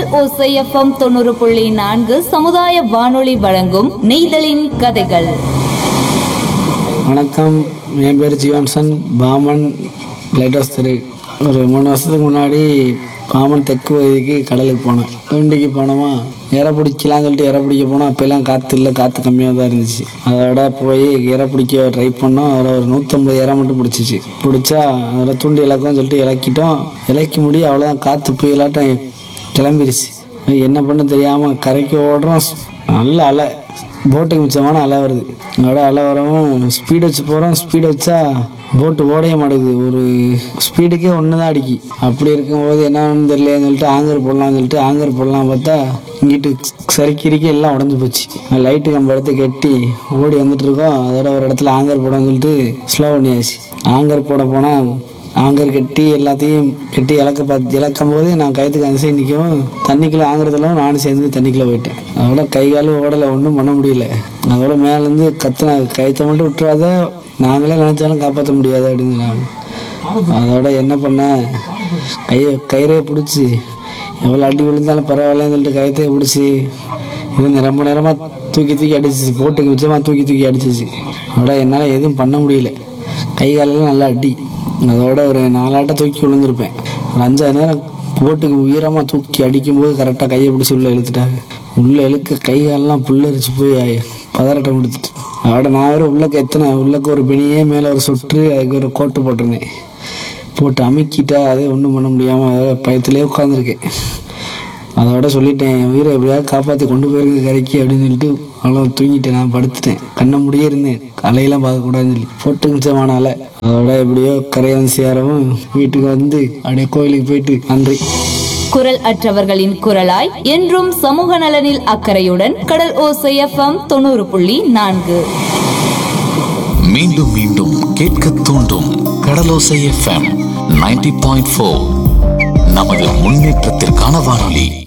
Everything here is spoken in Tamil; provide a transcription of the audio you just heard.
ஓசை எஃப்எம் தொண்ணூறு புள்ளி நான்கு சமுதாய வானொலி வழங்கும் நெய்தலின் கதைகள் வணக்கம் என் பேர் ஜீவன்சன் பாமன் லைட் ஹவுஸ் தெரு ஒரு மூணு வருஷத்துக்கு முன்னாடி பாமன் தெற்கு பகுதிக்கு கடலுக்கு போனேன் தூண்டிக்கு போனோமா இறை பிடிக்கலாம்னு சொல்லிட்டு இறை பிடிக்க போனோம் அப்போல்லாம் காற்று இல்லை காற்று கம்மியாக தான் இருந்துச்சு அதோட போய் இறை பிடிக்க ட்ரை பண்ணோம் அதில் ஒரு நூற்றம்பது இறை மட்டும் பிடிச்சிச்சு பிடிச்சா அதில் தூண்டி இலக்கம்னு சொல்லிட்டு இலக்கிட்டோம் இலக்கி முடி அவ்வளோதான் காற்று புயலாட்டம் கிளம்பிருச்சு என்ன பண்ண தெரியாமல் கரைக்கு ஓடுறோம் நல்ல அலை போட்டுக்கு மிச்சமான அலை வருது அதோட அலை வரவும் ஸ்பீடு வச்சு போகிறோம் ஸ்பீடு வச்சா போட்டு ஓடவே மாட்டேங்குது ஒரு ஸ்பீடுக்கே ஒன்று தான் அடிக்கி அப்படி இருக்கும்போது என்னன்னு தெரியலன்னு சொல்லிட்டு ஆங்கர் போடலாம்னு சொல்லிட்டு ஆங்கர் போடலாம் பார்த்தா இங்கிட்டு சரிக்கிரிக்கி எல்லாம் உடஞ்சி போச்சு லைட்டு கம்பு எடுத்து கட்டி ஓடி வந்துட்டு இருக்கோம் அதோட ஒரு இடத்துல ஆங்கர் போடணும்னு சொல்லிட்டு ஸ்லோ பண்ணியாச்சு ஆங்கர் போட போனால் ஆங்கர் கட்டி எல்லாத்தையும் கட்டி இழக்க பார்த்து இழக்கும் போது நான் கயத்துக்கு அந்த சைடு நிற்கவும் தண்ணிக்குள்ளே ஆங்குறதுல நானும் சேர்ந்து தண்ணிக்குள்ளே போயிட்டேன் அதோட கை கால் ஓடலை ஒன்றும் பண்ண முடியல அதோட மேலேருந்து கத்துன கயத்தை மட்டும் விட்டுறாத நாங்களே நினச்சாலும் காப்பாற்ற முடியாது அப்படின்னு நான் அதோட என்ன பண்ணேன் கையை கயிறையை பிடிச்சி எவ்வளோ அடி விழுந்தாலும் பரவாயில்லன்னு சொல்லிட்டு கயத்தையே பிடிச்சி இருந்து ரொம்ப நேரமாக தூக்கி தூக்கி அடிச்சிச்சு போட்டுக்கு மிச்சமாக தூக்கி தூக்கி அடிச்சிச்சு அதோட என்னால் எதுவும் பண்ண முடியல கை காலெல்லாம் நல்லா அடி அதோட ஒரு நாலாட்ட தூக்கி விழுந்திருப்பேன் ஒரு அஞ்சாறு நேரம் போட்டுக்கு உயரமாக தூக்கி அடிக்கும்போது கரெக்டாக கையை பிடிச்சி உள்ளே இழுத்துட்டாங்க உள்ளே இழுக்க கை காலெல்லாம் புல்லரிச்சு போய் பதறட்டம் கொடுத்துட்டு அதோட நான் வேறு உள்ளக்க எத்தனை உள்ளக்க ஒரு பிணியே மேலே ஒரு சொட்டு அதுக்கு ஒரு கோட்டு போட்டிருந்தேன் போட்டு அமுக்கிட்டா அதே ஒன்றும் பண்ண முடியாமல் அதோட பயத்திலே உட்காந்துருக்கேன் அதோட சொல்லிட்டேன் என் உயிரை எப்படியாவது காப்பாற்றி கொண்டு போயிருங்க கரைக்கு அப்படின்னு சொல்லிட்டு அவ்வளோ தூங்கிட்டேன் நான் படுத்துட்டேன் கண்ணை முடியே இருந்தேன் அலையெல்லாம் பார்க்கக்கூடாதுன்னு சொல்லி போட்டு மிச்சமான அலை அதோட எப்படியோ கரையை வந்து சேரவும் வீட்டுக்கு வந்து அப்படியே கோயிலுக்கு போயிட்டு நன்றி குரல் அற்றவர்களின் குரலாய் என்றும் சமூக நலனில் அக்கறையுடன் கடல் ஓசை எஃப்எம் தொண்ணூறு புள்ளி நான்கு மீண்டும் மீண்டும் கேட்க தூண்டும் Kadalosai FM ninety point four நமது முன்னேற்றத்திற்கான வானொலி